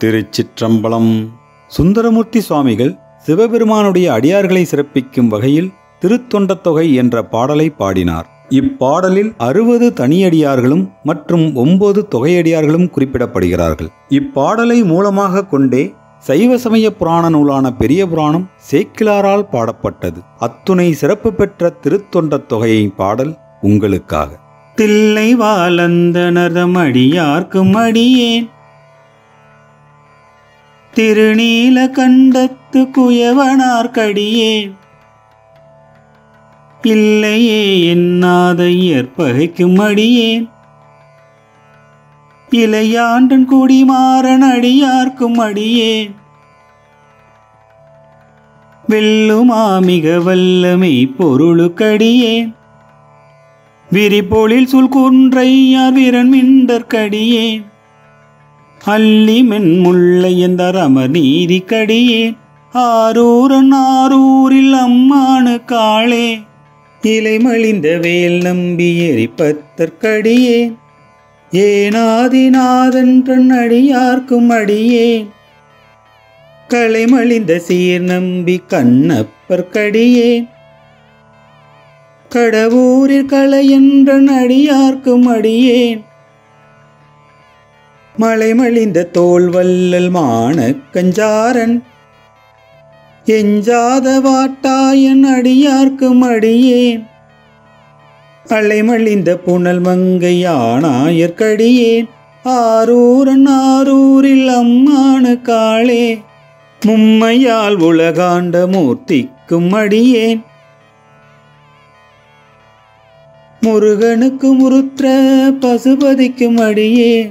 திருச்சிற்றம்பலம் சுந்தரமூர்த்தி சுவாமிகள் சிவபெருமானுடைய அடியார்களை சிறப்பிக்கும் வகையில் திருத்தொண்டத் தொகை என்ற பாடலை பாடினார் இப்பாடலில் அறுபது தனியடியார்களும் மற்றும் ஒன்பது தொகையடியார்களும் குறிப்பிடப்படுகிறார்கள் இப்பாடலை மூலமாக கொண்டே சைவ சமய புராண நூலான பெரிய புராணம் சேக்கிலாரால் பாடப்பட்டது அத்துணை சிறப்பு பெற்ற திருத்தொண்டத் தொகையை பாடல் உங்களுக்காக தில்லை வாலந்தனதம் அடியார்க்கும் அடியேன் திருநீல கண்டத்து குயவனார்க்கடியேன் இல்லையே என்னாத இயற்பகைக்கும் அடியேன் இளையாண்டன் குடிமாறன் அடியார்க்கும் அடியேன் வெல்லுமா மிக வல்லமை பொருளுக்கடியேன் விரிபொழில் சுல் குன்றையார் வீரன் மிண்டற்கடியேன் அல்லி மென்முல்லை எந்தர் அமர் நீதி கடியேன் ஆரூரன் ஆரூரில் அம்மானு காளே இலை மலிந்த வேல் நம்பி எரிப்பத்தற்கடியேன் ஏனாதிநாதன் தன் அடியார்க்கும் அடியேன் களைமலிந்த சீர் நம்பி கண்ணப்பற்கடியேன் கடவுரில் களையன்றன் அடியார்க்கும் அடியேன் மலைமலிந்த தோல் வல்லல் மான கஞ்சாரன் எஞ்சாத வாட்டாயன் அடியார்க்கும் அடியேன் அலைமலிந்த புனல் மங்கையானாயற்கடியேன் ஆரூரன் ஆரூரில் அம்மான காளே மும்மையால் உலகாண்ட மூர்த்திக்கும் அடியேன் முருகனுக்கு முருத்ர பசுபதிக்கும் அடியேன்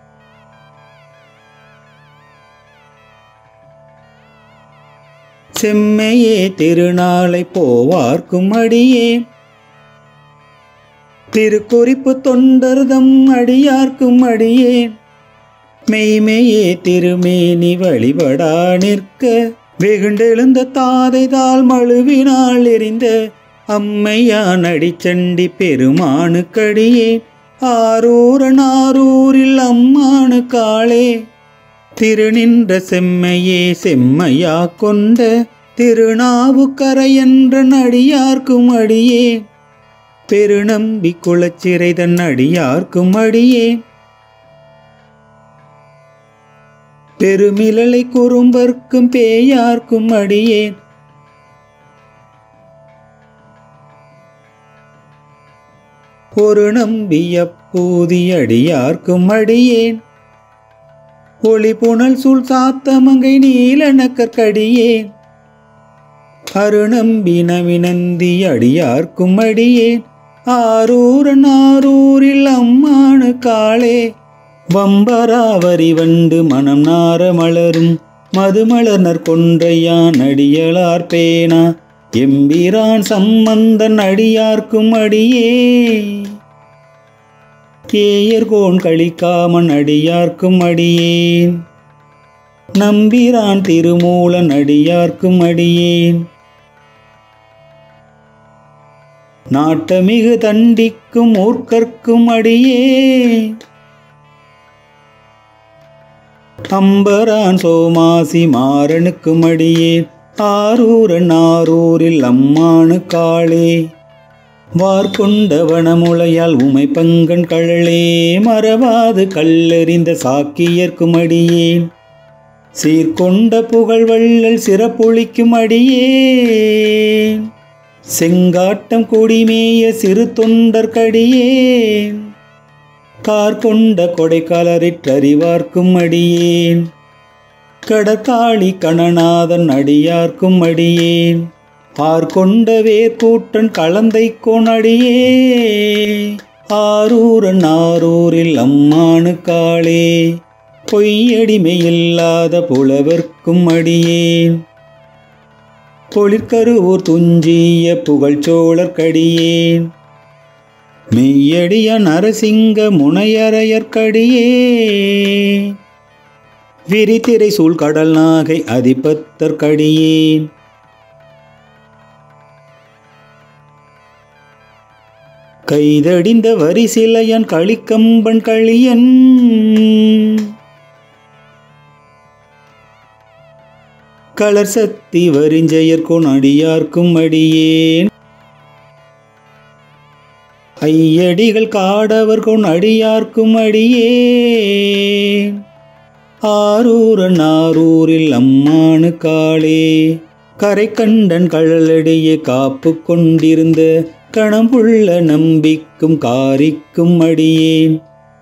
செம்மையே திருநாளை போவார்க்கும் அடியேன் திருக்குறிப்பு தொண்டர்தம் அடியார்க்கும் அடியேன் மெய்மையே திருமேனி வழிபடா நிற்க வெகுண்டெழுந்த தாதைதால் மழுவினால் எரிந்த அம்மையான் அடிச்சண்டி பெருமானுக்கடியே ஆரூரன் ஆரூரில் அம்மானு காளே திருநின்ற செம்மையே செம்மையா கொண்ட திருநாவுக்கரையன்ற அடியார்க்கும் அடியே பெருநம்பி குளச்சிறை தன் அடியார்க்கும் அடியே பெருமிழலை குறும்பர்க்கும் பேயார்க்கும் அடியேன் ஒரு நம்பிய பூதி அடியார்க்கும் அடியேன் ஒளி புனல் சூழ் சாத்தமங்கை நீலனக்கடியேன் அருநம்பி நவினந்தி அடியார்க்கும் அடியேன் ஆரூரன் ஆரூரில் அம்மானு காளே வம்பராவரி வண்டு மனம் நார மலரும் மதுமலர்னர் கொன்றையான் அடியலார் பேனா எம்பிரான் சம்பந்தன் அடியார்க்கும் அடியே கேயர்கோன் கழிக்காமன் அடியார்க்கும் அடியேன் நம்பிரான் திருமூலன் அடியார்க்கும் அடியேன் நாட்டமிகு தண்டிக்கும் ஊர்க்கற்கும் அடியே அம்பரான் சோமாசி மாறனுக்கும் அடியேன் ஆரூரன் ஆரூரில் அம்மானு காளே வார்கொண்ட வனமுளையால் உமை பங்கன் கழலே மறவாது கல்லெறிந்த சாக்கியர்க்கும் அடியேன் சீர்கொண்ட புகழ் வள்ளல் சிறப்புளிக்கும் அடியேன் செங்காட்டம் கொடிமேய சிறு தொண்டர்கடியேன் கார்கொண்ட கொடைக்காலரிற்றறிவார்க்கும் அடியேன் கடற்காளி கணநாதன் அடியார்க்கும் அடியேன் ஆர்கொண்ட வேர்கூட்டன் கலந்தை கோணடியே ஆரூரன் ஆரூரில் அம்மானு காளே பொய்யடிமையில்லாத புலவர்க்கும் அடியேன் பொழிற்கருவூர் துஞ்சிய புகழ்ச்சோழர்க்கடியேன் மெய்யடிய நரசிங்க முனையரையர்க்கடியே விரித்திரை சூழ் கடல் நாகை அதிபத்தற்கடியேன் கைதடிந்த வரிசிலையன் களிக்கம்பன் களியன் களர் சக்தி வரிஞ்செயற்கொன் அடியார்க்கும் அடியேன் ஐயடிகள் காடவர் கொன் அடியார்க்கும் அடியேன் ஆரூரன் ஆரூரில் அம்மானு காளே கரை கண்டன் கழலடியே காப்பு கொண்டிருந்த கணம்புள்ள நம்பிக்கும் காரிக்கும் அடியேன்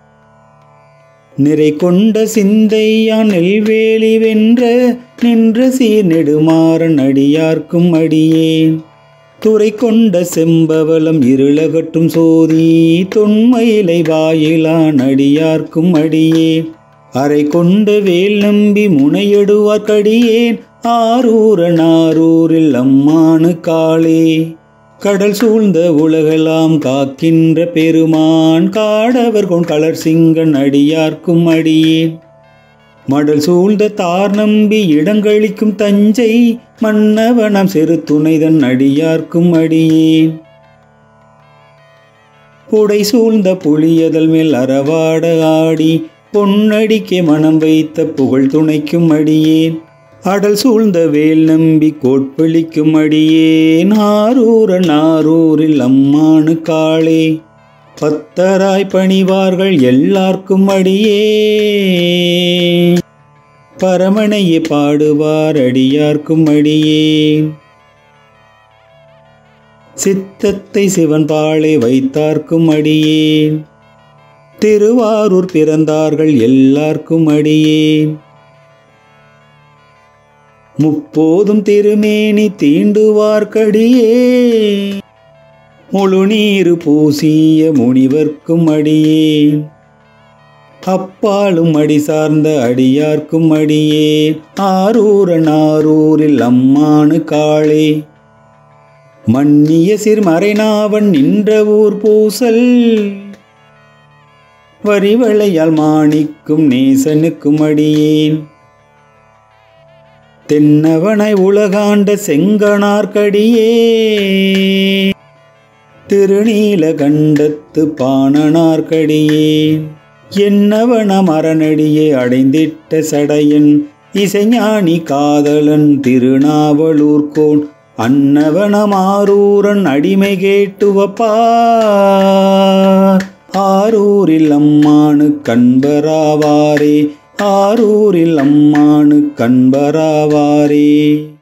நிறை கொண்ட சிந்தையான் நெல்வேலி வென்ற நின்ற சீர் நெடுமாறன் அடியார்க்கும் அடியேன் துறை கொண்ட செம்பவலம் இருளகட்டும் சோதி தொன்மயிலை வாயிலான் அடியார்க்கும் அடியேன் அறை கொண்ட வேல் நம்பி முனையடுவார்க்கடியேன் ஆரூரன் ஆரூரில் அம்மானு காளே கடல் சூழ்ந்த உலகெல்லாம் காக்கின்ற பெருமான் காடவர் கொண் களர் சிங்கன் அடியார்க்கும் அடியேன் மடல் சூழ்ந்த தார் நம்பி இடங்களிக்கும் தஞ்சை மன்னவனம் சிறு துணைதன் அடியார்க்கும் அடியேன் புடை சூழ்ந்த புளியதல் மேல் அறவாட ஆடி பொன்னடிக்கே மனம் வைத்த புகழ் துணைக்கும் அடியேன் அடல் சூழ்ந்த வேல் நம்பி கோட்பளிக்கும் அடியேன் ஆரூரன் ஆரூரில் அம்மானு காளே பத்தராய் பணிவார்கள் எல்லார்க்கும் அடியே பரமனையே பாடுவார் அடியார்க்கும் அடியேன் சித்தத்தை சிவன் பாளை வைத்தார்க்கும் அடியேன் திருவாரூர் பிறந்தார்கள் எல்லார்க்கும் அடியேன் முப்போதும் திருமேனி தீண்டுவார்க்கடியே முழு நீரு பூசிய முனிவர்க்கும் அடியேன் அப்பாலும் அடி சார்ந்த அடியார்க்கும் அடியேன் ஆரூரன் ஆரூரில் அம்மானு காளே மன்னிய சிறுமறைநாவன் நின்ற ஊர் பூசல் வரிவளையால் மாணிக்கும் நேசனுக்கும் அடியேன் தென்னவனை உலகாண்ட செங்கனார்க்கடியே திருநீல கண்டத்து பாணனார்க்கடியேன் என்னவன மரணடியே அடைந்திட்ட சடையன் இசைஞானி காதலன் திருநாவலூர்கோன் அன்னவனமாரூரன் அடிமை கேட்டுவப்பார் ஆரூரில் அம்மானு கண்பராவாரே ஆரூரில் அம்மானு கண்பராவாரே